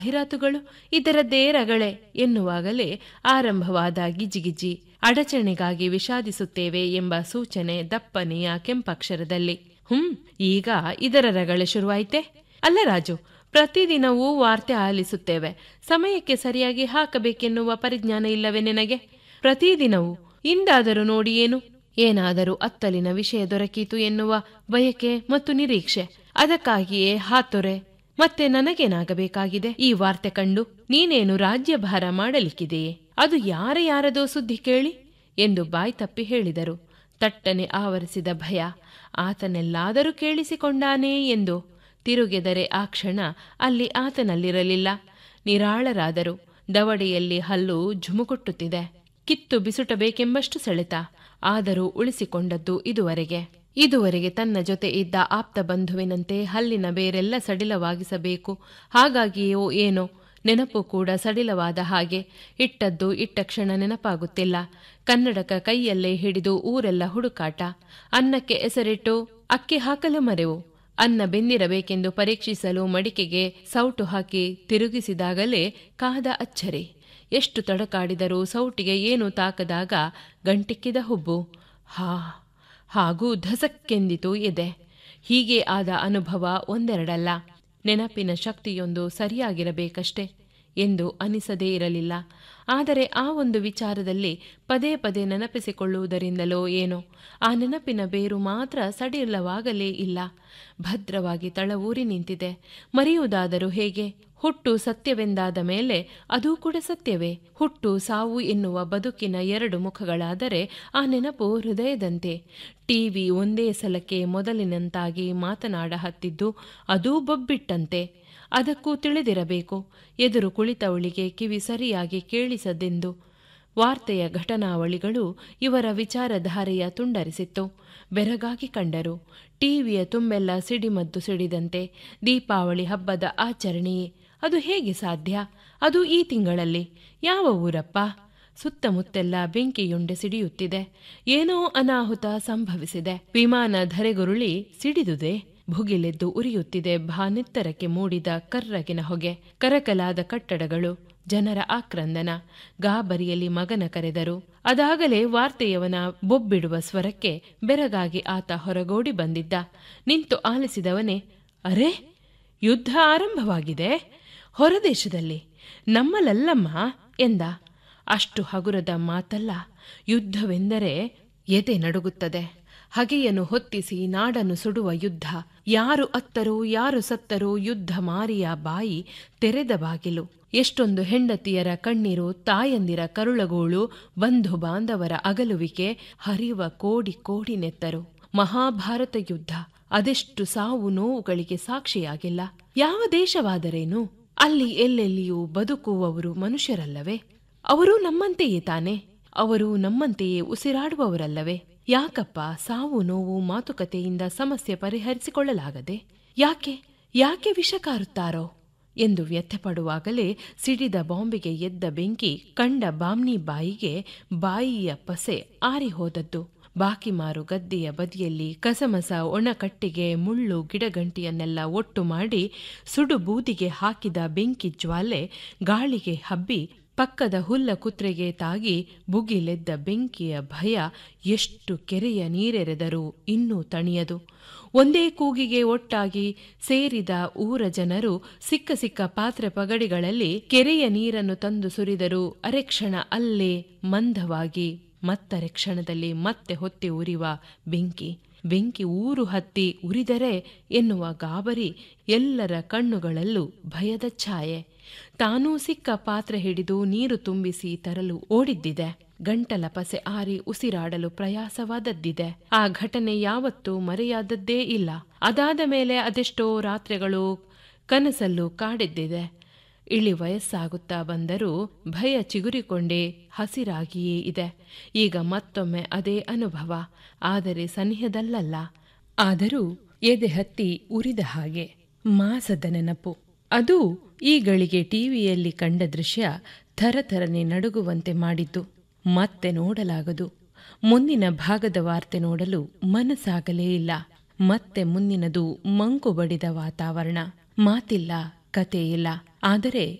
ಜಾಹೀರಾತುಗಳು ಇದರದ್ದೇ ರಗಳೆ ಎನ್ನುವಾಗಲೇ ಆರಂಭವಾದ ಗಿಜಿಗಿಜಿ ಅಡಚಣೆಗಾಗಿ ವಿಷಾದಿಸುತ್ತೇವೆ ಎಂಬ ಸೂಚನೆ ದಪ್ಪನೆಯ ಕೆಂಪಕ್ಷರದಲ್ಲಿ ಹುಂ ಈಗ ಇದರ ರಗಳೆ ಶುರುವಾಯ್ತೆ ಅಲ್ಲ ರಾಜು ಪ್ರತಿದಿನವೂ ವಾರ್ತೆ ಆಲಿಸುತ್ತೇವೆ ಸಮಯಕ್ಕೆ ಸರಿಯಾಗಿ ಹಾಕಬೇಕೆನ್ನುವ ಪರಿಜ್ಞಾನ ಇಲ್ಲವೇ ನಿನಗೆ ಪ್ರತಿದಿನವೂ ಇಂದಾದರೂ ನೋಡಿ ಏನು ಏನಾದರೂ ಅತ್ತಲಿನ ವಿಷಯ ದೊರಕೀತು ಎನ್ನುವ ಬಯಕೆ ಮತ್ತು ನಿರೀಕ್ಷೆ ಅದಕ್ಕಾಗಿಯೇ ಹಾತೊರೆ ಮತ್ತೆ ನನಗೇನಾಗಬೇಕಾಗಿದೆ ಈ ವಾರ್ತೆ ಕಂಡು ನೀನೇನು ರಾಜ್ಯಭಾರ ಮಾಡಲಿಕ್ಕಿದೆಯೇ ಅದು ಯಾರ ಯಾರದೋ ಸುದ್ದಿ ಕೇಳಿ ಎಂದು ಬಾಯ್ ತಪ್ಪಿ ಹೇಳಿದರು ತಟ್ಟನೆ ಆವರಿಸಿದ ಭಯ ಆತನೆಲ್ಲಾದರೂ ಕೇಳಿಸಿಕೊಂಡಾನೇ ಎಂದು ತಿರುಗೆದರೆ ಆ ಕ್ಷಣ ಅಲ್ಲಿ ಆತನಲ್ಲಿರಲಿಲ್ಲ ನಿರಾಳರಾದರು ದವಡೆಯಲ್ಲಿ ಹಲ್ಲು ಝುಮುಕುಟ್ಟುತ್ತಿದೆ ಕಿತ್ತು ಬಿಸುಟಬೇಕೆಂಬಷ್ಟು ಸೆಳೆತ ಆದರೂ ಉಳಿಸಿಕೊಂಡದ್ದು ಇದುವರೆಗೆ ಇದುವರೆಗೆ ತನ್ನ ಜೊತೆ ಇದ್ದ ಆಪ್ತ ಬಂಧುವಿನಂತೆ ಹಲ್ಲಿನ ಬೇರೆಲ್ಲ ಸಡಿಲವಾಗಿಸಬೇಕು ಹಾಗಾಗಿಯೋ ಏನೋ ನೆನಪು ಕೂಡ ಸಡಿಲವಾದ ಹಾಗೆ ಇಟ್ಟದ್ದು ಇಟ್ಟ ಕ್ಷಣ ನೆನಪಾಗುತ್ತಿಲ್ಲ ಕನ್ನಡಕ ಕೈಯಲ್ಲೇ ಹಿಡಿದು ಊರೆಲ್ಲ ಹುಡುಕಾಟ ಅನ್ನಕ್ಕೆ ಹೆಸರಿಟ್ಟು ಅಕ್ಕಿ ಹಾಕಲು ಮರೆವು ಅನ್ನ ಬೆಂದಿರಬೇಕೆಂದು ಪರೀಕ್ಷಿಸಲು ಮಡಿಕೆಗೆ ಸೌಟು ಹಾಕಿ ತಿರುಗಿಸಿದಾಗಲೇ ಕಾದ ಅಚ್ಚರಿ ಎಷ್ಟು ತಡಕಾಡಿದರೂ ಸೌಟಿಗೆ ಏನು ತಾಕದಾಗ ಗಂಟಿಕ್ಕಿದ ಹುಬ್ಬು ಹಾ ಹಾಗೂ ಧಸಕ್ಕೆಂದಿತು ಎದೆ ಹೀಗೆ ಆದ ಅನುಭವ ಒಂದೆರಡಲ್ಲ ನೆನಪಿನ ಶಕ್ತಿಯೊಂದು ಸರಿಯಾಗಿರಬೇಕಷ್ಟೆ ಎಂದು ಅನಿಸದೇ ಇರಲಿಲ್ಲ ಆದರೆ ಆ ಒಂದು ವಿಚಾರದಲ್ಲಿ ಪದೇ ಪದೇ ನೆನಪಿಸಿಕೊಳ್ಳುವುದರಿಂದಲೋ ಏನೋ ಆ ನೆನಪಿನ ಬೇರು ಮಾತ್ರ ಸಡಿಲವಾಗಲೇ ಇಲ್ಲ ಭದ್ರವಾಗಿ ತಳವೂರಿ ನಿಂತಿದೆ ಮರೆಯುವುದಾದರೂ ಹೇಗೆ ಹುಟ್ಟು ಸತ್ಯವೆಂದಾದ ಮೇಲೆ ಅದೂ ಕೂಡ ಸತ್ಯವೇ ಹುಟ್ಟು ಸಾವು ಎನ್ನುವ ಬದುಕಿನ ಎರಡು ಮುಖಗಳಾದರೆ ಆ ನೆನಪು ಹೃದಯದಂತೆ ಟಿವಿ ಒಂದೇ ಸಲಕ್ಕೆ ಮೊದಲಿನಂತಾಗಿ ಮಾತನಾಡ ಹತ್ತಿದ್ದು ಅದೂ ಬೊಬ್ಬಿಟ್ಟಂತೆ ಅದಕ್ಕೂ ತಿಳಿದಿರಬೇಕು ಎದುರು ಕುಳಿತವಳಿಗೆ ಕಿವಿ ಸರಿಯಾಗಿ ಕೇಳಿಸದೆಂದು ವಾರ್ತೆಯ ಘಟನಾವಳಿಗಳು ಇವರ ವಿಚಾರಧಾರೆಯ ತುಂಡರಿಸಿತ್ತು ಬೆರಗಾಗಿ ಕಂಡರು ಟಿವಿಯ ತುಂಬೆಲ್ಲ ಸಿಡಿಮದ್ದು ಸಿಡಿದಂತೆ ದೀಪಾವಳಿ ಹಬ್ಬದ ಆಚರಣೆಯೇ ಅದು ಹೇಗೆ ಸಾಧ್ಯ ಅದು ಈ ತಿಂಗಳಲ್ಲಿ ಯಾವ ಊರಪ್ಪ ಸುತ್ತಮುತ್ತೆಲ್ಲ ಬೆಂಕಿಯುಂಡೆ ಸಿಡಿಯುತ್ತಿದೆ ಏನೋ ಅನಾಹುತ ಸಂಭವಿಸಿದೆ ವಿಮಾನ ಧರೆಗುರುಳಿ ಸಿಡಿದುದೆ ಭುಗಿಲೆದ್ದು ಉರಿಯುತ್ತಿದೆ ಭಾನೆತ್ತರಕ್ಕೆ ಮೂಡಿದ ಕರ್ರಗಿನ ಹೊಗೆ ಕರಕಲಾದ ಕಟ್ಟಡಗಳು ಜನರ ಆಕ್ರಂದನ ಗಾಬರಿಯಲ್ಲಿ ಮಗನ ಕರೆದರು ಅದಾಗಲೇ ವಾರ್ತೆಯವನ ಬೊಬ್ಬಿಡುವ ಸ್ವರಕ್ಕೆ ಬೆರಗಾಗಿ ಆತ ಹೊರಗೋಡಿ ಬಂದಿದ್ದ ನಿಂತು ಆಲಿಸಿದವನೇ ಅರೆ ಯುದ್ಧ ಆರಂಭವಾಗಿದೆ ಹೊರದೇಶದಲ್ಲಿ ನಮ್ಮಲಲ್ಲಮ್ಮ ಎಂದ ಅಷ್ಟು ಹಗುರದ ಮಾತಲ್ಲ ಯುದ್ಧವೆಂದರೆ ಎದೆ ನಡುಗುತ್ತದೆ ಹಗೆಯನ್ನು ಹೊತ್ತಿಸಿ ನಾಡನ್ನು ಸುಡುವ ಯುದ್ಧ ಯಾರು ಅತ್ತರೋ ಯಾರು ಸತ್ತರೋ ಯುದ್ಧ ಮಾರಿಯ ಬಾಯಿ ತೆರೆದ ಬಾಗಿಲು ಎಷ್ಟೊಂದು ಹೆಂಡತಿಯರ ಕಣ್ಣೀರು ತಾಯಂದಿರ ಕರುಳಗೋಳು ಬಂಧು ಬಾಂಧವರ ಅಗಲುವಿಕೆ ಹರಿಯುವ ಕೋಡಿ ಕೋಡಿ ನೆತ್ತರು ಮಹಾಭಾರತ ಯುದ್ಧ ಅದೆಷ್ಟು ಸಾವು ನೋವುಗಳಿಗೆ ಸಾಕ್ಷಿಯಾಗಿಲ್ಲ ಯಾವ ದೇಶವಾದರೇನು ಅಲ್ಲಿ ಎಲ್ಲೆಲ್ಲಿಯೂ ಬದುಕುವವರು ಮನುಷ್ಯರಲ್ಲವೇ ಅವರು ನಮ್ಮಂತೆಯೇ ತಾನೆ ಅವರು ನಮ್ಮಂತೆಯೇ ಉಸಿರಾಡುವವರಲ್ಲವೇ ಯಾಕಪ್ಪ ಸಾವು ನೋವು ಮಾತುಕತೆಯಿಂದ ಸಮಸ್ಯೆ ಪರಿಹರಿಸಿಕೊಳ್ಳಲಾಗದೆ ಯಾಕೆ ಯಾಕೆ ವಿಷ ಕಾರುತ್ತಾರೋ ಎಂದು ವ್ಯಥೆಪಡುವಾಗಲೇ ಸಿಡಿದ ಬಾಂಬಿಗೆ ಎದ್ದ ಬೆಂಕಿ ಕಂಡ ಬಾಮ್ನಿ ಬಾಯಿಗೆ ಬಾಯಿಯ ಪಸೆ ಆರಿಹೋದದ್ದು ಬಾಕಿಮಾರು ಗದ್ದೆಯ ಬದಿಯಲ್ಲಿ ಕಸಮಸ ಒಣಕಟ್ಟಿಗೆ ಮುಳ್ಳು ಗಿಡಗಂಟಿಯನ್ನೆಲ್ಲ ಒಟ್ಟು ಮಾಡಿ ಸುಡು ಬೂದಿಗೆ ಹಾಕಿದ ಬೆಂಕಿ ಜ್ವಾಲೆ ಗಾಳಿಗೆ ಹಬ್ಬಿ ಪಕ್ಕದ ಹುಲ್ಲ ಕುತ್ರೆಗೆ ತಾಗಿ ಬುಗಿಲೆದ್ದ ಬೆಂಕಿಯ ಭಯ ಎಷ್ಟು ಕೆರೆಯ ನೀರೆರೆದರೂ ಇನ್ನೂ ತಣಿಯದು ಒಂದೇ ಕೂಗಿಗೆ ಒಟ್ಟಾಗಿ ಸೇರಿದ ಊರ ಜನರು ಸಿಕ್ಕ ಸಿಕ್ಕ ಪಾತ್ರೆ ಪಗಡಿಗಳಲ್ಲಿ ಕೆರೆಯ ನೀರನ್ನು ತಂದು ಸುರಿದರೂ ಅರೆಕ್ಷಣ ಅಲ್ಲೇ ಮಂದವಾಗಿ ಮತ್ತರೆ ಕ್ಷಣದಲ್ಲಿ ಮತ್ತೆ ಹೊತ್ತಿ ಉರಿವ ಬೆಂಕಿ ಬೆಂಕಿ ಊರು ಹತ್ತಿ ಉರಿದರೆ ಎನ್ನುವ ಗಾಬರಿ ಎಲ್ಲರ ಕಣ್ಣುಗಳಲ್ಲೂ ಭಯದ ಛಾಯೆ ತಾನೂ ಸಿಕ್ಕ ಪಾತ್ರೆ ಹಿಡಿದು ನೀರು ತುಂಬಿಸಿ ತರಲು ಓಡಿದ್ದಿದೆ ಗಂಟಲ ಪಸೆ ಆರಿ ಉಸಿರಾಡಲು ಪ್ರಯಾಸವಾದದ್ದಿದೆ ಆ ಘಟನೆ ಯಾವತ್ತೂ ಮರೆಯಾದದ್ದೇ ಇಲ್ಲ ಅದಾದ ಮೇಲೆ ಅದೆಷ್ಟೋ ರಾತ್ರಿಗಳು ಕನಸಲ್ಲೂ ಕಾಡಿದ್ದಿದೆ ಇಳಿ ವಯಸ್ಸಾಗುತ್ತಾ ಬಂದರೂ ಭಯ ಚಿಗುರಿಕೊಂಡೇ ಹಸಿರಾಗಿಯೇ ಇದೆ ಈಗ ಮತ್ತೊಮ್ಮೆ ಅದೇ ಅನುಭವ ಆದರೆ ಸನಿಹದಲ್ಲಲ್ಲ ಆದರೂ ಎದೆ ಹತ್ತಿ ಉರಿದ ಹಾಗೆ ಮಾಸದ ನೆನಪು ಅದು ಈ ಗಳಿಗೆ ಟಿವಿಯಲ್ಲಿ ಕಂಡ ದೃಶ್ಯ ಥರಥರನೆ ನಡುಗುವಂತೆ ಮಾಡಿದ್ದು ಮತ್ತೆ ನೋಡಲಾಗದು ಮುಂದಿನ ಭಾಗದ ವಾರ್ತೆ ನೋಡಲು ಮನಸ್ಸಾಗಲೇ ಇಲ್ಲ ಮತ್ತೆ ಮುಂದಿನದು ಮಂಕು ಬಡಿದ ವಾತಾವರಣ ಮಾತಿಲ್ಲ ಕತೆ ಇಲ್ಲ ಆದರೆ